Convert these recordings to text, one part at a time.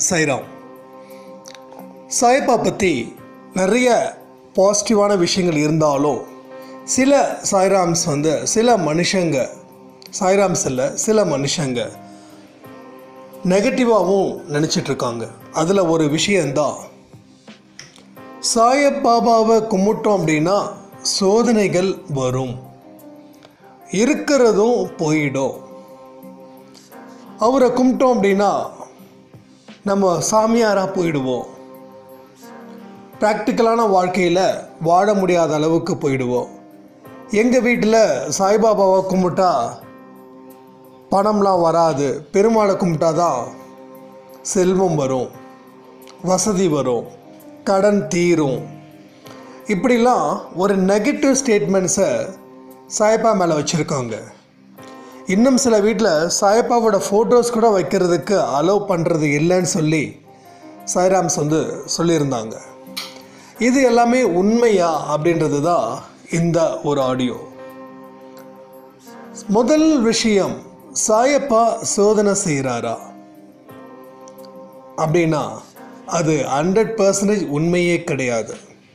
சைராம் சாய்பா பற்றி நிறைய பாசிட்டிவான விஷயங்கள் இருந்தாலும் சில சாய்ராம்ஸ் வந்து சில மனுஷங்க சாய்ராம்ஸ் இல்லை சில மனுஷங்க நெகட்டிவாகவும் நினச்சிட்ருக்காங்க அதில் ஒரு விஷயந்தான் சாயப்பாபாவை கும்பிட்டோம் அப்படின்னா சோதனைகள் வரும் இருக்கிறதும் போயிடும் அவரை கும்பிட்டோம் அப்படின்னா நம்ம சாமியாராக போயிடுவோம் ப்ராக்டிக்கலான வாழ்க்கையில் வாழ முடியாத அளவுக்கு போயிடுவோம் எங்கள் வீட்டில் சாய்பாபாவை கும்பிட்டா பணம்லாம் வராது பெருமாளை கும்பிட்டா தான் செல்வம் வரும் வசதி வரும் கடன் தீரும் இப்படிலாம் ஒரு நெகட்டிவ் ஸ்டேட்மெண்ட்ஸை சாயப்பா மேலே வச்சுருக்காங்க இன்னும் சில வீட்டில் சாயப்பாவோட ஃபோட்டோஸ் கூட வைக்கிறதுக்கு அலோவ் பண்ணுறது இல்லைன்னு சொல்லி சாய்ராம்ஸ் வந்து சொல்லியிருந்தாங்க இது எல்லாமே உண்மையா அப்படின்றது தான் இந்த ஒரு ஆடியோ முதல் விஷயம் சாயப்பா சோதனை செய்கிறாரா அப்படின்னா அது ஹண்ட்ரட் பர்சன்டேஜ் உண்மையே கிடையாது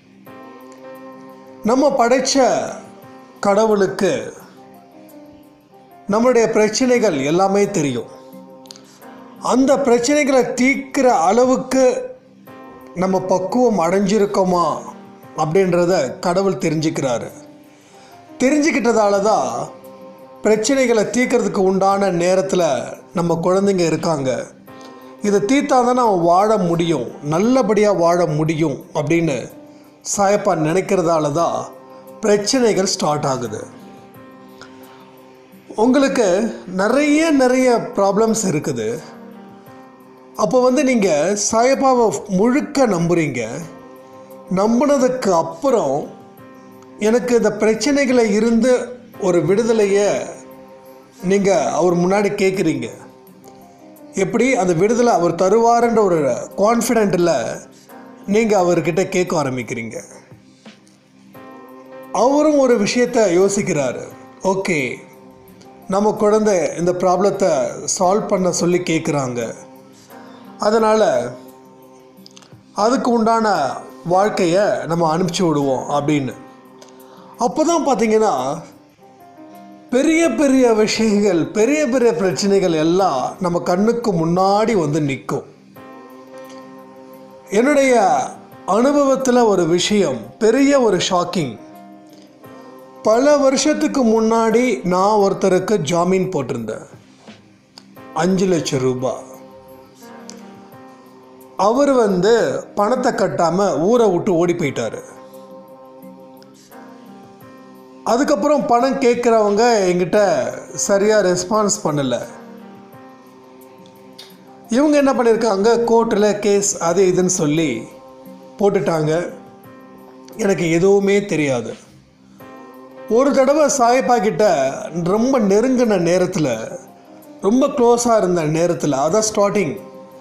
நம்ம படைச்ச கடவுளுக்கு நம்மளுடைய பிரச்சனைகள் எல்லாமே தெரியும் அந்த பிரச்சனைகளை தீர்க்கிற அளவுக்கு நம்ம பக்குவம் அடைஞ்சிருக்கோமா அப்படின்றத கடவுள் தெரிஞ்சுக்கிறாரு தெரிஞ்சுக்கிட்டதால தான் பிரச்சனைகளை தீர்க்கறதுக்கு உண்டான நேரத்தில் நம்ம குழந்தைங்க இருக்காங்க இதை தீர்த்தா தான் அவன் வாழ முடியும் நல்லபடியாக வாழ முடியும் அப்படின்னு சாயப்பா நினைக்கிறதால தான் பிரச்சனைகள் ஸ்டார்ட் ஆகுது உங்களுக்கு நிறைய நிறைய ப்ராப்ளம்ஸ் இருக்குது அப்போ வந்து நீங்கள் சாயப்பாவை முழுக்க நம்புறீங்க நம்பினதுக்கு அப்புறம் எனக்கு இந்த பிரச்சனைகளை இருந்து ஒரு விடுதலையை நீங்கள் அவர் முன்னாடி கேட்குறீங்க எப்படி அந்த விடுதலை அவர் தருவாருன்ற ஒரு கான்ஃபிடென்ட்டில் நீங்கள் அவர்கிட்ட கேட்க ஆரம்பிக்கிறீங்க அவரும் ஒரு விஷயத்தை யோசிக்கிறாரு ஓகே நம்ம குழந்தை இந்த ப்ராப்ளத்தை சால்வ் பண்ண சொல்லி கேட்குறாங்க அதனால் அதுக்கு உண்டான வாழ்க்கையை நம்ம அனுப்பிச்சி விடுவோம் அப்படின்னு அப்போ தான் பார்த்தீங்கன்னா பெரிய பெரிய விஷயங்கள் பெரிய பெரிய பிரச்சனைகள் எல்லாம் நம்ம கண்ணுக்கு முன்னாடி வந்து நிற்கும் என்னுடைய அனுபவத்தில் ஒரு விஷயம் பெரிய ஒரு ஷாக்கிங் பல வருஷத்துக்கு முன்னாடி நான் ஒருத்தருக்கு ஜாமீன் போட்டிருந்தேன் அஞ்சு லட்சம் ரூபாய் அவர் வந்து பணத்தை கட்டாமல் ஊரை விட்டு ஓடி போயிட்டாரு அதுக்கப்புறம் பணம் கேட்குறவங்க எங்கிட்ட சரியாக ரெஸ்பான்ஸ் பண்ணலை இவங்க என்ன பண்ணியிருக்காங்க கோர்ட்டில் கேஸ் அது இதுன்னு சொல்லி போட்டுட்டாங்க எனக்கு எதுவுமே தெரியாது ஒரு தடவை சாயப்பா கிட்ட ரொம்ப நெருங்கின நேரத்தில் ரொம்ப க்ளோஸாக இருந்த நேரத்தில் அதான் ஸ்டார்டிங்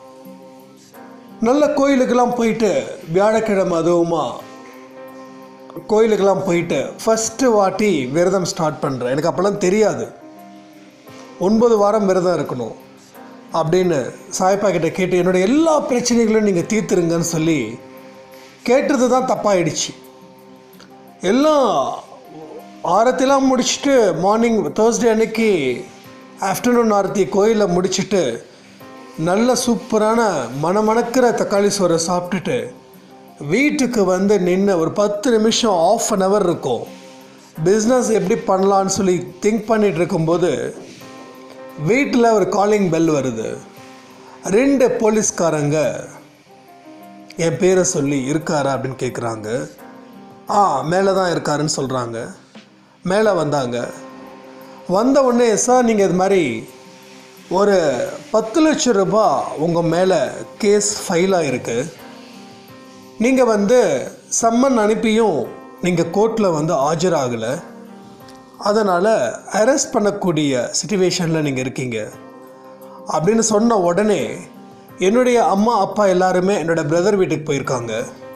நல்ல கோயிலுக்கெல்லாம் போயிட்டு வியாழக்கிழமை அதுவுமா கோயிலுக்கெல்லாம் போயிட்டு ஃபஸ்ட்டு வாட்டி விரதம் ஸ்டார்ட் பண்ணுறேன் எனக்கு அப்போல்லாம் தெரியாது ஒன்பது வாரம் விரதம் இருக்கணும் அப்படின்னு சாய்ப்பா கிட்ட கேட்டு என்னோடய எல்லா பிரச்சனைகளையும் நீங்கள் தீர்த்துருங்கன்னு சொல்லி கேட்டது தான் தப்பாயிடுச்சு எல்லாம் ஆரத்திலாம் முடிச்சுட்டு மார்னிங் தேர்ஸ்டே அன்னைக்கு ஆஃப்டர்நூன் ஆரத்தி கோயிலில் முடிச்சுட்டு நல்ல சூப்பரான மணமணக்கிற தக்காளி சோறை சாப்பிட்டுட்டு வீட்டுக்கு வந்து நின்று ஒரு பத்து நிமிஷம் ஆஃப் அன் ஹவர் இருக்கும் பிஸ்னஸ் எப்படி பண்ணலான்னு சொல்லி திங்க் பண்ணிகிட்டு இருக்கும்போது வீட்டில் ஒரு காலிங் பெல் வருது ரெண்டு போலீஸ்காரங்க என் பேரை சொல்லி இருக்காரா அப்படின்னு கேட்குறாங்க ஆ மேலே தான் இருக்காருன்னு சொல்கிறாங்க மேலே வந்தாங்க வந்த உடனே சார் நீங்கள் இது மாதிரி ஒரு பத்து லட்சம் ரூபாய் உங்கள் மேலே கேஸ் ஃபைலாக இருக்குது நீங்கள் வந்து சம்மன் அனுப்பியும் நீங்கள் கோர்ட்டில் வந்து ஆஜராகலை அதனால் அரெஸ்ட் பண்ணக்கூடிய சுச்சுவேஷனில் நீங்கள் இருக்கீங்க அப்படின்னு சொன்ன உடனே என்னுடைய அம்மா அப்பா எல்லாருமே என்னோட பிரதர் வீட்டுக்கு போயிருக்காங்க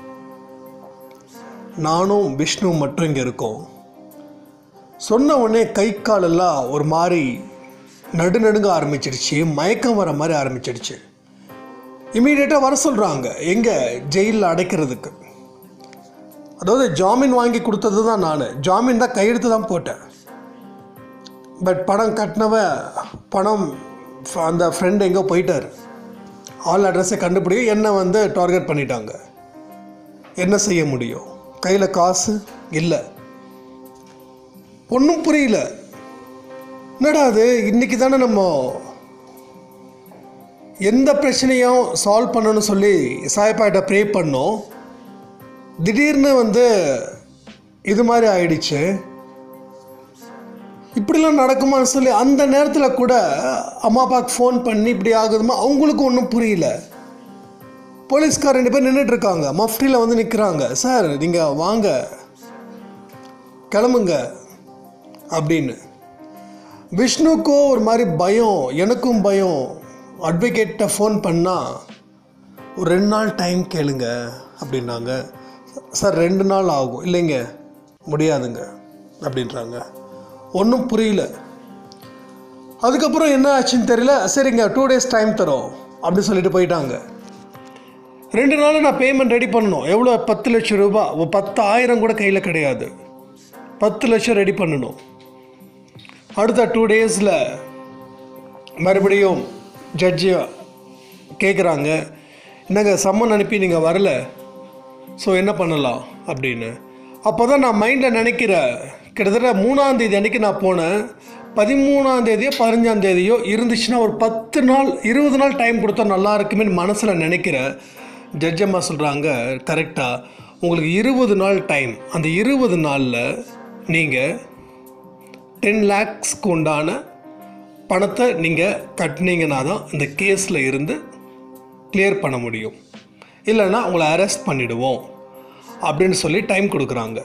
நானும் விஷ்ணு மட்டும் இங்கே இருக்கோம் சொன்ன உடனே கை காலெல்லாம் ஒரு மாதிரி நடுநடுங்க ஆரம்பிச்சிடுச்சு மயக்கம் வர மாதிரி ஆரம்பிச்சிடுச்சு இமீடியட்டாக வர சொல்கிறாங்க எங்கே ஜெயிலில் அடைக்கிறதுக்கு அதாவது ஜாமீன் வாங்கி கொடுத்தது தான் நான் ஜாமீன் தான் கையெழுத்து தான் போட்டேன் பட் பணம் கட்டினவ பணம் ஃப- அந்த ஃப்ரெண்ட் எங்கோ போயிட்டார் ஆல் அட்ரஸை கண்டுபிடி என்னை வந்து டார்கெட் பண்ணிட்டாங்க என்ன செய்ய முடியும் கையில் காசு இல்லை ஒன்றும் புரியல என்னடா அது இன்னைக்கு தானே நம்ம எந்த பிரச்சனையும் சால்வ் பண்ணணும்னு சொல்லி சாயப்பாட்ட ப்ரே பண்ணோம் திடீர்னு வந்து இது மாதிரி ஆயிடுச்சு இப்படிலாம் நடக்குமான்னு சொல்லி அந்த நேரத்தில் கூட அம்மா அப்பாவுக்கு ஃபோன் பண்ணி இப்படி ஆகுதுமா அவங்களுக்கு ஒன்றும் புரியல போலீஸ்கார் ரெண்டு பேர் நின்றுட்டு இருக்காங்க மஃப்டியில் வந்து நிற்கிறாங்க சார் நீங்கள் வாங்க கிளம்புங்க அப்படின்னு விஷ்ணுக்கோ ஒரு மாதிரி பயம் எனக்கும் பயம் அட்வொகேட்டை ஃபோன் பண்ணால் ஒரு ரெண்டு நாள் டைம் கேளுங்க அப்படின்னாங்க சார் ரெண்டு நாள் ஆகும் இல்லைங்க முடியாதுங்க அப்படின்றாங்க ஒன்றும் புரியல அதுக்கப்புறம் என்ன ஆச்சுன்னு தெரியல சரிங்க டூ டேஸ் டைம் தரோம் அப்படின்னு சொல்லிட்டு போயிட்டாங்க ரெண்டு நாள் நான் பேமெண்ட் ரெடி பண்ணணும் எவ்வளோ பத்து லட்சம் ரூபாய் ஒரு பத்து ஆயிரம் கூட கையில் கிடையாது பத்து லட்சம் ரெடி பண்ணணும் அடுத்த டூ டேஸில் மறுபடியும் ஜட்ஜி கேட்குறாங்க என்னங்க சம்மன் அனுப்பி நீங்கள் வரல ஸோ என்ன பண்ணலாம் அப்படின்னு அப்போ தான் நான் மைண்டில் நினைக்கிறேன் கிட்டத்தட்ட மூணாம் தேதி அன்னைக்கு நான் போனேன் பதிமூணாம் தேதியோ பதினஞ்சாம் தேதியோ இருந்துச்சுன்னா ஒரு பத்து நாள் இருபது நாள் டைம் கொடுத்தா நல்லா இருக்குமே மனசில் நினைக்கிறேன் ஜட்ஜம்மா சொல்கிறாங்க கரெக்டாக உங்களுக்கு இருபது நாள் டைம் அந்த இருபது நாளில் நீங்கள் டென் லேக்ஸ்க்கு உண்டான பணத்தை நீங்கள் கட்டினீங்கன்னா தான் இந்த கேஸில் இருந்து கிளியர் பண்ண முடியும் இல்லைன்னா உங்களை அரெஸ்ட் பண்ணிடுவோம் அப்படின்னு சொல்லி டைம் கொடுக்குறாங்க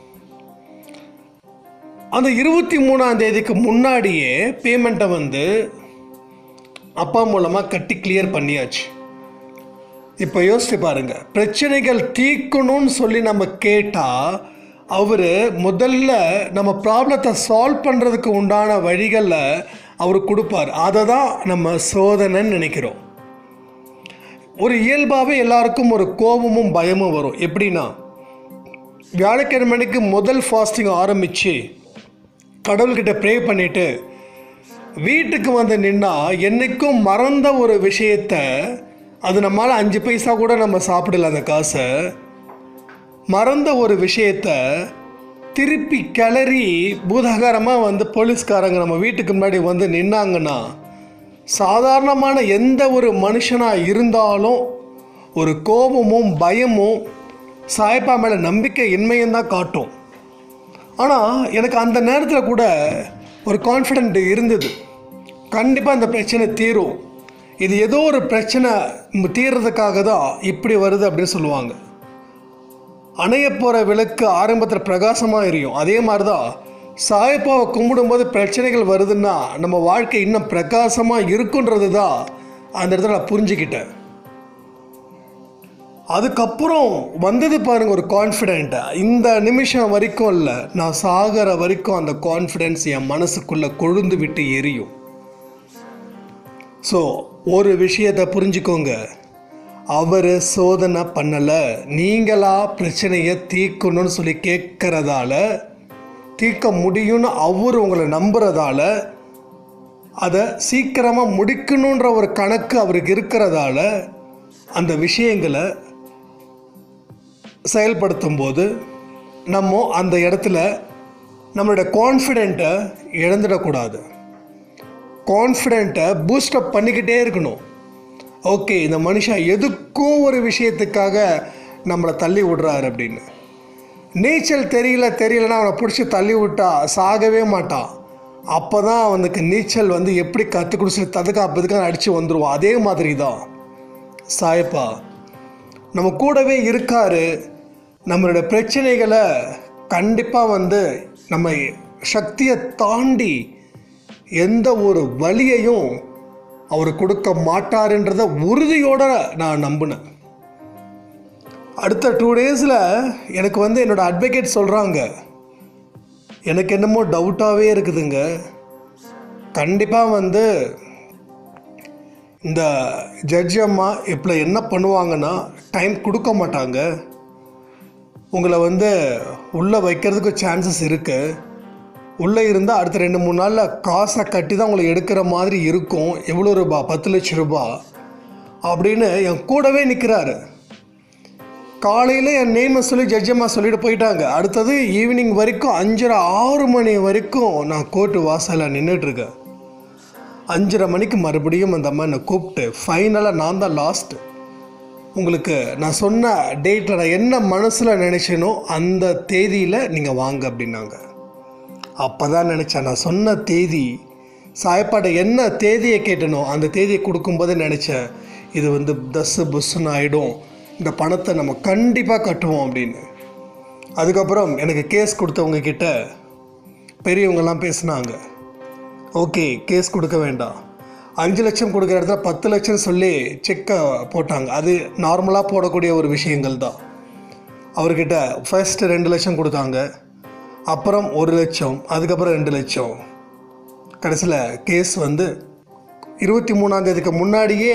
அந்த இருபத்தி மூணாம் தேதிக்கு முன்னாடியே பேமெண்ட்டை வந்து அப்பா மூலமாக கட்டி கிளியர் பண்ணியாச்சு இப்போ யோசிச்சு பாருங்க பிரச்சனைகள் தீர்க்கணும்னு சொல்லி நம்ம கேட்டால் அவர் முதல்ல நம்ம ப்ராப்ளத்தை சால்வ் பண்ணுறதுக்கு உண்டான வழிகளில் அவர் கொடுப்பார் அதை தான் நம்ம சோதனைன்னு நினைக்கிறோம் ஒரு இயல்பாகவே எல்லாருக்கும் ஒரு கோபமும் பயமும் வரும் எப்படின்னா வியாழக்கிழமைக்கு முதல் ஃபாஸ்டிங் ஆரம்பித்து கடவுள்கிட்ட ப்ரே பண்ணிவிட்டு வீட்டுக்கு வந்து நின்னா என்னைக்கும் மறந்த ஒரு விஷயத்த அது நம்மளால் அஞ்சு பைசா கூட நம்ம சாப்பிடல அந்த காசை மறந்த ஒரு விஷயத்த திருப்பி கிளறி பூதாகாரமாக வந்து போலீஸ்காரங்க நம்ம வீட்டுக்கு முன்னாடி வந்து நின்னாங்கன்னா சாதாரணமான எந்த ஒரு மனுஷனாக இருந்தாலும் ஒரு கோபமும் பயமும் சாயப்பா மேலே நம்பிக்கை இன்மையும் தான் காட்டும் ஆனால் எனக்கு அந்த நேரத்தில் கூட ஒரு கான்ஃபிடென்ட் இருந்தது கண்டிப்பாக அந்த பிரச்சனை தீரும் இது ஏதோ ஒரு பிரச்சனை ம், தீர்றதுக்காக தான் இப்படி வருது அப்படின்னு சொல்லுவாங்க அணைய போகிற விளக்கு ஆரம்பத்தில் பிரகாசமாக எரியும் அதே மாதிரி தான் சாயப்பாவை கும்பிடும்போது பிரச்சனைகள் வருதுன்னா நம்ம வாழ்க்கை இன்னும் பிரகாசமாக இருக்குன்றது தான் அந்த இடத்துல நான் புரிஞ்சுக்கிட்டேன் அதுக்கப்புறம் வந்தது பாருங்க ஒரு கான்ஃபிடென்ட் இந்த நிமிஷம் வரைக்கும் இல்லை நான் சாகிற வரைக்கும் அந்த கான்ஃபிடென்ஸ் என் மனசுக்குள்ளே கொழுந்து விட்டு எரியும் ஸோ ஒரு விஷயத்தை புரிஞ்சுக்கோங்க அவர் சோதனை பண்ணலை நீங்களா பிரச்சனையை தீர்க்கணும்னு சொல்லி கேட்கறதால தீர்க்க முடியும்னு அவர் உங்களை நம்புறதால அதை சீக்கிரமாக முடிக்கணுன்ற ஒரு கணக்கு அவருக்கு இருக்கிறதால அந்த விஷயங்களை செயல்படுத்தும் போது நம்ம அந்த இடத்துல நம்மளோட கான்ஃபிடென்ட்டை இழந்துடக்கூடாது கான்ஃபிடென்ட்டை பூஸ்டப் பண்ணிக்கிட்டே இருக்கணும் ஓகே இந்த மனுஷன் எதுக்கும் ஒரு விஷயத்துக்காக நம்மளை தள்ளி விடுறாரு அப்படின்னு நீச்சல் தெரியல தெரியலன்னா அவனை பிடிச்சி தள்ளி விட்டா சாகவே மாட்டான் அப்போ தான் அவனுக்கு நீச்சல் வந்து எப்படி கற்றுக் கொடுத்து ததுக்காப்பதுக்கு அடித்து வந்துடுவான் அதே மாதிரி தான் சாயப்பா நம்ம கூடவே இருக்காரு நம்மளோட பிரச்சனைகளை கண்டிப்பாக வந்து நம்ம சக்தியை தாண்டி எந்த ஒரு வழியையும் அவர் கொடுக்க மாட்டாருன்றத உறுதியோடு நான் நம்பினேன் அடுத்த டூ டேஸில் எனக்கு வந்து என்னோடய அட்வொகேட் சொல்கிறாங்க எனக்கு என்னமோ டவுட்டாகவே இருக்குதுங்க கண்டிப்பாக வந்து இந்த ஜட்ஜி அம்மா இப்போ என்ன பண்ணுவாங்கன்னா டைம் கொடுக்க மாட்டாங்க உங்களை வந்து உள்ளே வைக்கிறதுக்கு சான்சஸ் இருக்குது உள்ளே இருந்தால் அடுத்த ரெண்டு மூணு நாளில் காசை கட்டி தான் உங்களை எடுக்கிற மாதிரி இருக்கும் எவ்வளோ ரூபா பத்து லட்ச ரூபா அப்படின்னு என் கூடவே நிற்கிறாரு காலையில் என் நேமை சொல்லி ஜட்ஜம்மா சொல்லிட்டு போயிட்டாங்க அடுத்தது ஈவினிங் வரைக்கும் அஞ்சரை ஆறு மணி வரைக்கும் நான் கோர்ட்டு வாசலில் நின்றுட்டுருக்கேன் அஞ்சரை மணிக்கு மறுபடியும் அந்த அம்மா என்னை கூப்பிட்டு ஃபைனலாக நான் தான் லாஸ்ட்டு உங்களுக்கு நான் சொன்ன டேட்டில் நான் என்ன மனசில் நினச்சேனோ அந்த தேதியில் நீங்கள் வாங்க அப்படின்னாங்க அப்போ தான் நினச்சேன் நான் சொன்ன தேதி சாயப்பாட்டை என்ன தேதியை கேட்டனோ அந்த தேதியை கொடுக்கும்போதே நினச்சேன் இது வந்து தஸ்ஸு புஸ்ஸுன்னு ஆகிடும் இந்த பணத்தை நம்ம கண்டிப்பாக கட்டுவோம் அப்படின்னு அதுக்கப்புறம் எனக்கு கேஸ் கொடுத்தவங்க கிட்ட பெரியவங்கெல்லாம் பேசுனாங்க ஓகே கேஸ் கொடுக்க வேண்டாம் அஞ்சு லட்சம் கொடுக்குற இடத்துல பத்து லட்சம் சொல்லி செக்கை போட்டாங்க அது நார்மலாக போடக்கூடிய ஒரு விஷயங்கள் தான் அவர்கிட்ட ஃபர்ஸ்ட் ரெண்டு லட்சம் கொடுத்தாங்க அப்புறம் ஒரு லட்சம் அதுக்கப்புறம் ரெண்டு லட்சம் கடைசியில் கேஸ் வந்து இருபத்தி மூணாம் தேதிக்கு முன்னாடியே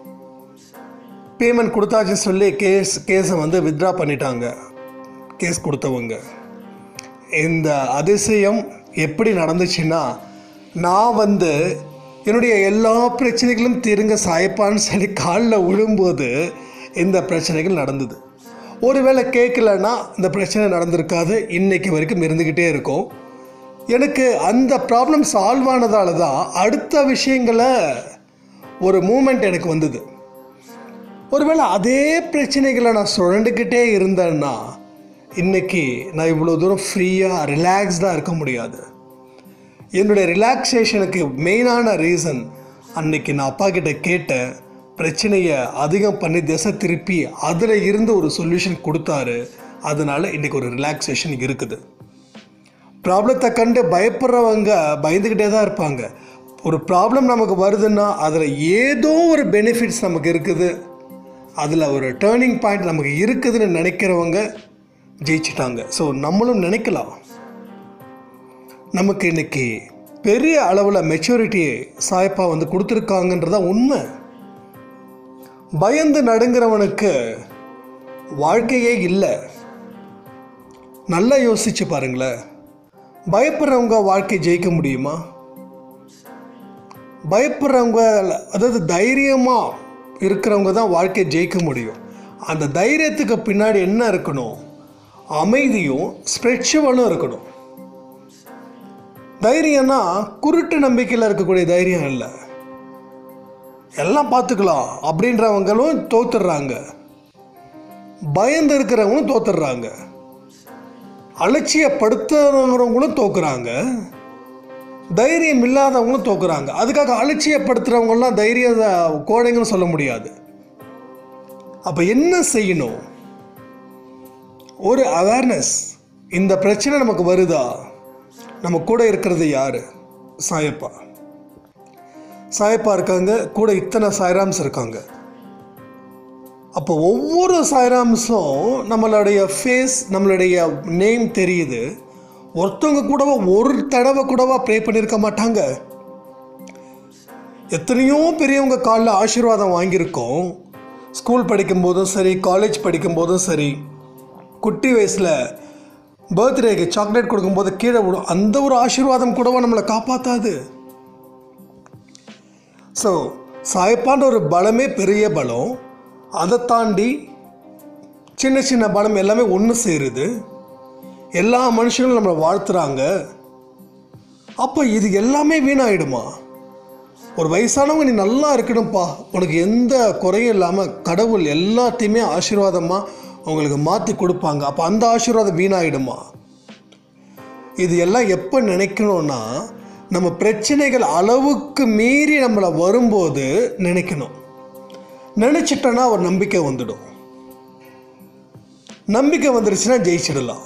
பேமெண்ட் கொடுத்தாச்சுன்னு சொல்லி கேஸ் கேஸை வந்து வித்ட்ரா பண்ணிட்டாங்க கேஸ் கொடுத்தவங்க இந்த அதிசயம் எப்படி நடந்துச்சுன்னா நான் வந்து என்னுடைய எல்லா பிரச்சனைகளும் தீருங்க சாயப்பான்னு சொல்லி காலில் விழும்போது இந்த பிரச்சனைகள் நடந்தது ஒருவேளை கேட்கலன்னா இந்த பிரச்சனை நடந்திருக்காது இன்னைக்கு வரைக்கும் இருந்துக்கிட்டே இருக்கும் எனக்கு அந்த ப்ராப்ளம் சால்வ் ஆனதால தான் அடுத்த விஷயங்களை ஒரு மூமெண்ட் எனக்கு வந்தது ஒருவேளை அதே பிரச்சனைகளை நான் சுழண்டுக்கிட்டே இருந்தேன்னா இன்னைக்கு நான் இவ்வளோ தூரம் ஃப்ரீயாக ரிலாக்ஸ்டாக இருக்க முடியாது என்னுடைய ரிலாக்ஸேஷனுக்கு மெயினான ரீசன் அன்னைக்கு நான் அப்பா கிட்ட கேட்டேன் பிரச்சனையை அதிகம் பண்ணி திசை திருப்பி அதில் இருந்து ஒரு சொல்யூஷன் கொடுத்தாரு அதனால இன்னைக்கு ஒரு ரிலாக்ஸேஷன் இருக்குது ப்ராப்ளத்தை கண்டு பயப்படுறவங்க பயந்துக்கிட்டே தான் இருப்பாங்க ஒரு ப்ராப்ளம் நமக்கு வருதுன்னா அதில் ஏதோ ஒரு பெனிஃபிட்ஸ் நமக்கு இருக்குது அதில் ஒரு டேர்னிங் பாயிண்ட் நமக்கு இருக்குதுன்னு நினைக்கிறவங்க ஜெயிச்சிட்டாங்க ஸோ நம்மளும் நினைக்கலாம் நமக்கு இன்னைக்கு பெரிய அளவில் மெச்சூரிட்டி சாயப்பா வந்து கொடுத்துருக்காங்கன்றதான் உண்மை பயந்து நடுங்கிறவனுக்கு வாழ்க்கையே இல்லை நல்லா யோசிச்சு பாருங்களேன் பயப்படுறவங்க வாழ்க்கை ஜெயிக்க முடியுமா பயப்படுறவங்க அதாவது தைரியமாக இருக்கிறவங்க தான் வாழ்க்கையை ஜெயிக்க முடியும் அந்த தைரியத்துக்கு பின்னாடி என்ன இருக்கணும் அமைதியும் ஸ்பிரிச்சுவலும் இருக்கணும் தைரியம்னா குருட்டு நம்பிக்கையில் இருக்கக்கூடிய தைரியம் இல்லை எல்லாம் பார்த்துக்கலாம் அப்படின்றவங்களும் தோத்துடுறாங்க பயந்து இருக்கிறவங்களும் தோத்துடுறாங்க அலட்சியப்படுத்துறவங்களும் தோக்குறாங்க தைரியம் இல்லாதவங்களும் தோக்குறாங்க அதுக்காக அலட்சியப்படுத்துகிறவங்களாம் தைரிய கோடைங்கன்னு சொல்ல முடியாது அப்போ என்ன செய்யணும் ஒரு அவேர்னஸ் இந்த பிரச்சனை நமக்கு வருதா நம்ம கூட இருக்கிறது யார் சாயப்பா சாயப்பா இருக்காங்க கூட இத்தனை சாய்ராம்ஸ் இருக்காங்க அப்போ ஒவ்வொரு சாய்ராம்ஸும் நம்மளுடைய ஃபேஸ் நம்மளுடைய நேம் தெரியுது ஒருத்தவங்க கூடவா ஒரு தடவை கூடவா ப்ரே பண்ணியிருக்க மாட்டாங்க எத்தனையோ பெரியவங்க காலில் ஆசீர்வாதம் வாங்கியிருக்கோம் ஸ்கூல் படிக்கும்போதும் சரி காலேஜ் படிக்கும்போதும் சரி குட்டி வயசில் பர்த்டேக்கு சாக்லேட் கொடுக்கும்போது கீழே விடும் அந்த ஒரு ஆசீர்வாதம் கூடவா நம்மளை காப்பாற்றாது ஸோ சாயப்பான்ற ஒரு பலமே பெரிய பலம் அதை தாண்டி சின்ன சின்ன பலம் எல்லாமே ஒன்று சேருது எல்லா மனுஷங்களும் நம்மளை வாழ்த்துறாங்க அப்போ இது எல்லாமே வீணாயிடுமா ஒரு வயசானவங்க நீ நல்லா இருக்கணும்ப்பா உனக்கு எந்த குறையும் இல்லாமல் கடவுள் எல்லாத்தையுமே ஆசீர்வாதமாக உங்களுக்கு மாற்றி கொடுப்பாங்க அப்போ அந்த ஆசீர்வாதம் வீணாயிடுமா இது எல்லாம் எப்போ நினைக்கணும்னா நம்ம பிரச்சனைகள் அளவுக்கு மீறி நம்மளை வரும்போது நினைக்கணும் நினச்சிட்டோன்னா ஒரு நம்பிக்கை வந்துடும் நம்பிக்கை வந்துருச்சுன்னா ஜெயிச்சிடலாம்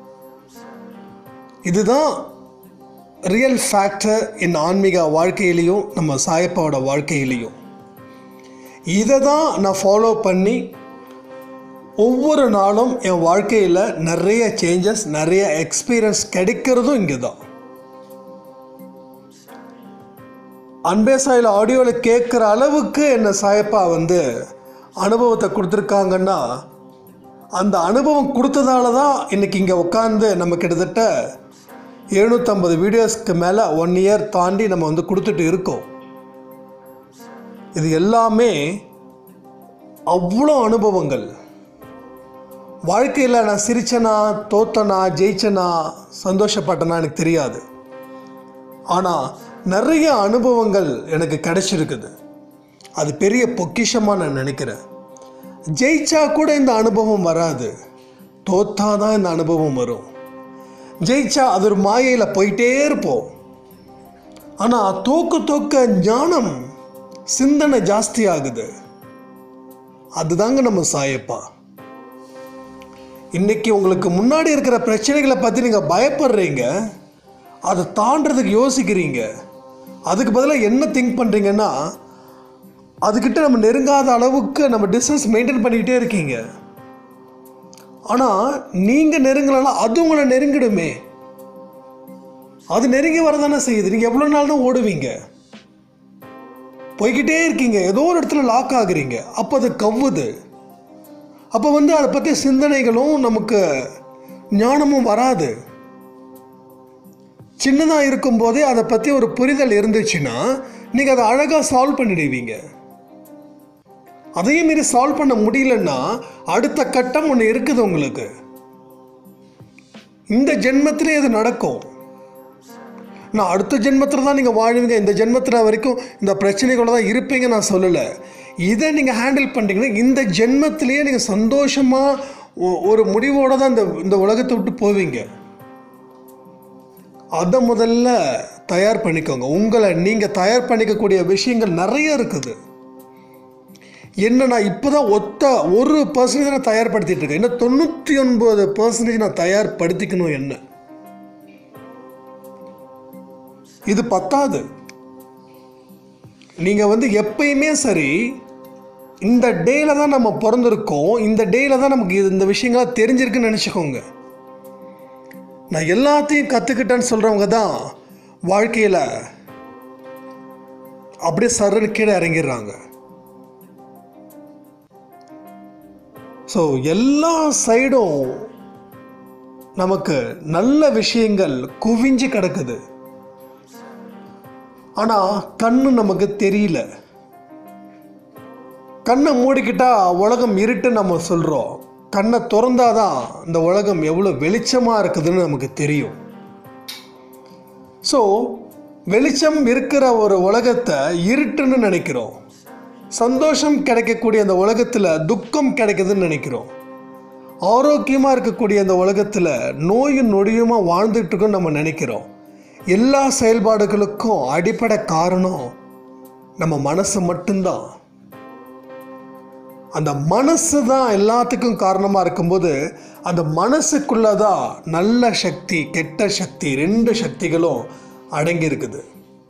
இதுதான் ரியல் ஃபேக்டர் இன் ஆன்மீக வாழ்க்கையிலையும் நம்ம சாயப்பாவோட வாழ்க்கையிலையும் இதை தான் நான் ஃபாலோ பண்ணி ஒவ்வொரு நாளும் என் வாழ்க்கையில் நிறைய சேஞ்சஸ் நிறைய எக்ஸ்பீரியன்ஸ் கிடைக்கிறதும் இங்கே தான் அன்பேசாயில் ஆடியோவில் கேட்குற அளவுக்கு என்ன சாயப்பா வந்து அனுபவத்தை கொடுத்துருக்காங்கன்னா அந்த அனுபவம் கொடுத்ததால தான் இன்றைக்கி இங்கே உட்காந்து நம்ம கிட்டத்தட்ட எழுநூற்றம்பது வீடியோஸ்க்கு மேலே ஒன் இயர் தாண்டி நம்ம வந்து கொடுத்துட்டு இருக்கோம் இது எல்லாமே அவ்வளோ அனுபவங்கள் வாழ்க்கையில் நான் சிரிச்சனா தோத்தனா ஜெயிச்சனா சந்தோஷப்பட்டனா எனக்கு தெரியாது ஆனால் நிறைய அனுபவங்கள் எனக்கு கிடைச்சிருக்குது அது பெரிய பொக்கிஷமாக நான் நினைக்கிறேன் ஜெயிச்சா கூட இந்த அனுபவம் வராது தோத்தாதான் இந்த அனுபவம் வரும் ஜெயிச்சா அது ஒரு மாயையில் போயிட்டே இருப்போம் ஆனால் தோக்க தோக்க ஞானம் சிந்தனை ஜாஸ்தி ஆகுது அதுதாங்க நம்ம சாயப்பா இன்னைக்கு உங்களுக்கு முன்னாடி இருக்கிற பிரச்சனைகளை பற்றி நீங்கள் பயப்படுறீங்க அதை தாண்டறதுக்கு யோசிக்கிறீங்க அதுக்கு பதிலாக என்ன திங்க் பண்ணுறீங்கன்னா அதுக்கிட்ட நம்ம நெருங்காத அளவுக்கு நம்ம டிஸ்டன்ஸ் மெயின்டைன் பண்ணிக்கிட்டே இருக்கீங்க ஆனால் நீங்கள் நெருங்கலைன்னா அது உங்களை நெருங்கிடுமே அது நெருங்கி வரதானே செய்யுது நீங்கள் எவ்வளோ நாள் தான் ஓடுவீங்க போய்கிட்டே இருக்கீங்க ஏதோ ஒரு இடத்துல லாக் ஆகுறீங்க அப்போ அது கவ்வுது அப்போ வந்து அதை பற்றி சிந்தனைகளும் நமக்கு ஞானமும் வராது சின்னதாக இருக்கும்போதே அதை பற்றி ஒரு புரிதல் இருந்துச்சுன்னா நீங்கள் அதை அழகாக சால்வ் பண்ணிடுவீங்க அதையும் மீறி சால்வ் பண்ண முடியலன்னா அடுத்த கட்டம் ஒன்று இருக்குது உங்களுக்கு இந்த ஜென்மத்திலே இது நடக்கும் நான் அடுத்த ஜென்மத்தில் தான் நீங்கள் வாழ்வீங்க இந்த ஜென்மத்தில் வரைக்கும் இந்த பிரச்சனைகளோட தான் இருப்பீங்க நான் சொல்லலை இதை நீங்கள் ஹேண்டில் பண்ணுறீங்கன்னா இந்த ஜென்மத்திலேயே நீங்கள் சந்தோஷமாக ஒரு முடிவோடு தான் இந்த இந்த உலகத்தை விட்டு போவீங்க அதை முதல்ல தயார் பண்ணிக்கோங்க உங்களை நீங்கள் தயார் பண்ணிக்கக்கூடிய விஷயங்கள் நிறைய இருக்குது என்ன நான் இப்போ தான் ஒத்த ஒரு பர்சன்டேஜ் நான் தயார்படுத்திட்டு இருக்கேன் இன்னும் தொண்ணூற்றி ஒன்பது பர்சன்டேஜ் நான் தயார்படுத்திக்கணும் என்ன இது பத்தாது நீங்கள் வந்து எப்பயுமே சரி இந்த டேல தான் நம்ம பிறந்திருக்கோம் இந்த டேல தான் நமக்கு இது- இந்த விஷயங்கள்லாம் தெரிஞ்சிருக்குன்னு நினச்சிக்கோங்க நான் எல்லாத்தையும் கற்றுக்கிட்டேன்னு சொல்கிறவங்க தான் வாழ்க்கையில் அப்படியே சர்றன்னு கீழே இறங்கிடுறாங்க ஸோ எல்லா சைடும் நமக்கு நல்ல விஷயங்கள் குவிஞ்சு கிடக்குது ஆனால் கண்ணு நமக்கு தெரியல கண்ணை மூடிக்கிட்டா உலகம் இருட்டு நம்ம சொல்கிறோம் கண்ணை திறந்தாதான் இந்த உலகம் எவ்வளோ வெளிச்சமாக இருக்குதுன்னு நமக்கு தெரியும் ஸோ வெளிச்சம் இருக்கிற ஒரு உலகத்தை இருட்டுன்னு நினைக்கிறோம் சந்தோஷம் கிடைக்கக்கூடிய அந்த உலகத்தில் துக்கம் கிடைக்குதுன்னு நினைக்கிறோம் ஆரோக்கியமாக இருக்கக்கூடிய அந்த உலகத்தில் நோயும் நொடியுமா வாழ்ந்துட்டு இருக்கோம்னு நம்ம நினைக்கிறோம் எல்லா செயல்பாடுகளுக்கும் அடிப்படை காரணம் நம்ம மனசு மட்டும்தான் அந்த மனசு தான் எல்லாத்துக்கும் காரணமாக இருக்கும்போது அந்த மனசுக்குள்ளே தான் நல்ல சக்தி கெட்ட சக்தி ரெண்டு சக்திகளும் அடங்கி இருக்குது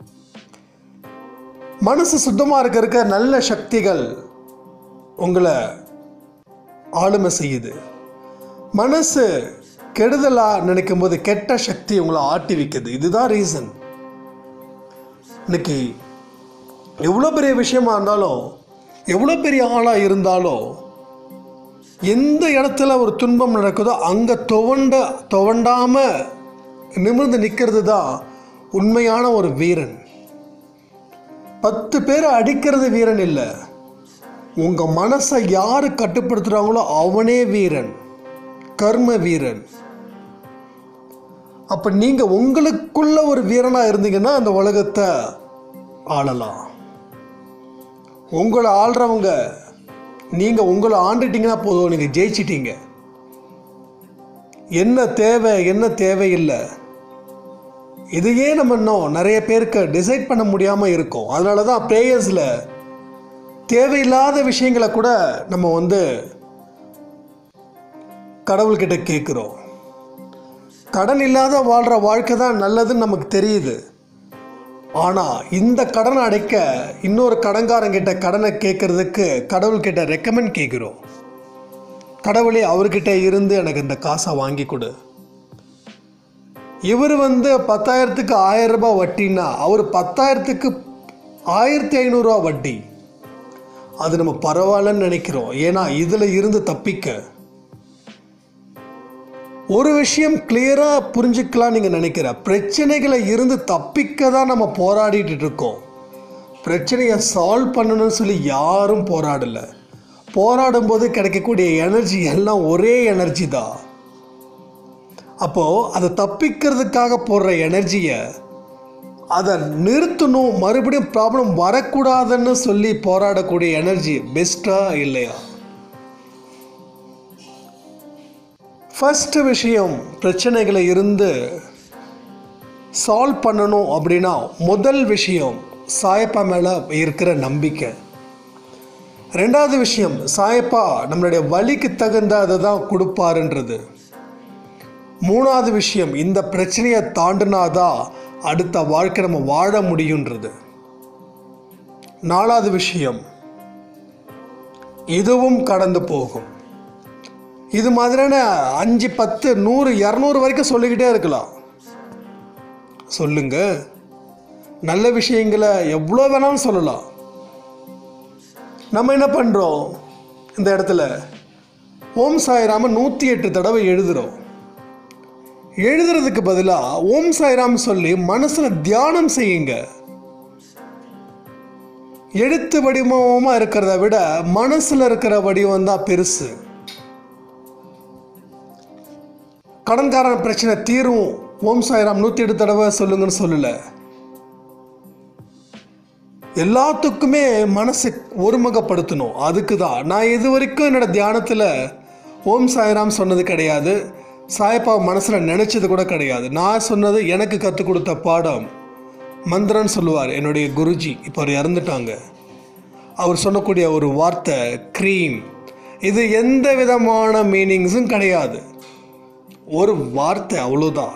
மனசு சுத்தமாக இருக்க இருக்க நல்ல சக்திகள் உங்களை ஆளுமை செய்யுது மனசு கெடுதலாக நினைக்கும் போது கெட்ட சக்தி உங்களை ஆட்டி வைக்குது இதுதான் ரீசன் இன்னைக்கு எவ்வளோ பெரிய விஷயமா இருந்தாலும் எவ்வளோ பெரிய ஆளாக இருந்தாலும் எந்த இடத்துல ஒரு துன்பம் நடக்குதோ அங்கே துவண்ட துவண்டாம நிமிர்ந்து நிற்கிறது தான் உண்மையான ஒரு வீரன் பத்து பேரை அடிக்கிறது வீரன் இல்லை உங்கள் மனசை யார் கட்டுப்படுத்துகிறாங்களோ அவனே வீரன் கர்ம வீரன் அப்போ நீங்கள் உங்களுக்குள்ள ஒரு வீரனாக இருந்தீங்கன்னா அந்த உலகத்தை ஆளலாம் உங்களை ஆள்றவங்க நீங்கள் உங்களை ஆண்டுட்டீங்கன்னா போதும் நீங்கள் ஜெயிச்சிட்டீங்க என்ன தேவை என்ன தேவையில்லை இதையே நம்ம இன்னும் நிறைய பேருக்கு டிசைட் பண்ண முடியாமல் இருக்கோம் அதனால தான் ப்ரேயர்ஸில் தேவையில்லாத விஷயங்களை கூட நம்ம வந்து கடவுள்கிட்ட கேட்குறோம் கடன் இல்லாத வாழ்கிற வாழ்க்கை தான் நல்லதுன்னு நமக்கு தெரியுது ஆனால் இந்த கடனை அடைக்க இன்னொரு கடன்காரங்கிட்ட கடனை கேட்கறதுக்கு கடவுள்கிட்ட ரெக்கமெண்ட் கேட்குறோம் கடவுளே அவர்கிட்ட இருந்து எனக்கு இந்த காசை வாங்கி கொடு இவர் வந்து பத்தாயிரத்துக்கு ஆயிரம் ரூபாய் வட்டின்னா அவர் பத்தாயிரத்துக்கு ஆயிரத்தி ஐநூறுரூவா வட்டி அது நம்ம பரவாயில்லன்னு நினைக்கிறோம் ஏன்னா இதில் இருந்து தப்பிக்க ஒரு விஷயம் கிளியராக புரிஞ்சுக்கலாம் நீங்கள் நினைக்கிற பிரச்சனைகளை இருந்து தப்பிக்க தான் நம்ம போராடிட்டு இருக்கோம் பிரச்சனையை சால்வ் பண்ணணும்னு சொல்லி யாரும் போராடலை போராடும் போது கிடைக்கக்கூடிய எனர்ஜி எல்லாம் ஒரே எனர்ஜி தான் அப்போது அதை தப்பிக்கிறதுக்காக போடுற எனர்ஜியை அதை நிறுத்தணும் மறுபடியும் ப்ராப்ளம் வரக்கூடாதுன்னு சொல்லி போராடக்கூடிய எனர்ஜி பெஸ்ட்டா இல்லையா ஃபஸ்ட்டு விஷயம் பிரச்சனைகளை இருந்து சால்வ் பண்ணணும் அப்படின்னா முதல் விஷயம் சாயப்பா மேலே இருக்கிற நம்பிக்கை ரெண்டாவது விஷயம் சாயப்பா நம்மளுடைய வலிக்கு தகுந்த அதை தான் கொடுப்பாருன்றது மூணாவது விஷயம் இந்த பிரச்சனையை தாண்டினாதான் அடுத்த வாழ்க்கை நம்ம வாழ முடியுன்றது நாலாவது விஷயம் இதுவும் கடந்து போகும் இது மாதிரியான அஞ்சு பத்து நூறு இரநூறு வரைக்கும் சொல்லிக்கிட்டே இருக்கலாம் சொல்லுங்க நல்ல விஷயங்களை எவ்வளோ வேணாலும் சொல்லலாம் நம்ம என்ன பண்ணுறோம் இந்த இடத்துல ஓம் சாய்ராம நூற்றி எட்டு தடவை எழுதுகிறோம் எழுதுறதுக்கு பதிலாக ஓம் சாய்ராம் சொல்லி மனசில் தியானம் செய்யுங்க எழுத்து வடிவமாக இருக்கிறத விட மனசில் இருக்கிற வடிவம் தான் பெருசு கடன்காரன் பிரச்சனை தீரும் ஓம் சாய்ராம் நூற்றி எட்டு தடவை சொல்லுங்கன்னு சொல்லலை எல்லாத்துக்குமே மனசை ஒருமுகப்படுத்தணும் அதுக்கு தான் நான் இது வரைக்கும் என்னோட தியானத்தில் ஓம் சாய்ராம் சொன்னது கிடையாது சாயப்பா மனசில் நினச்சது கூட கிடையாது நான் சொன்னது எனக்கு கற்றுக் கொடுத்த பாடம் மந்திரன்னு சொல்லுவார் என்னுடைய குருஜி இப்போ அவர் இறந்துட்டாங்க அவர் சொல்லக்கூடிய ஒரு வார்த்தை க்ரீம் இது எந்த விதமான மீனிங்ஸும் கிடையாது ஒரு வார்த்தை அவ்வளோதான்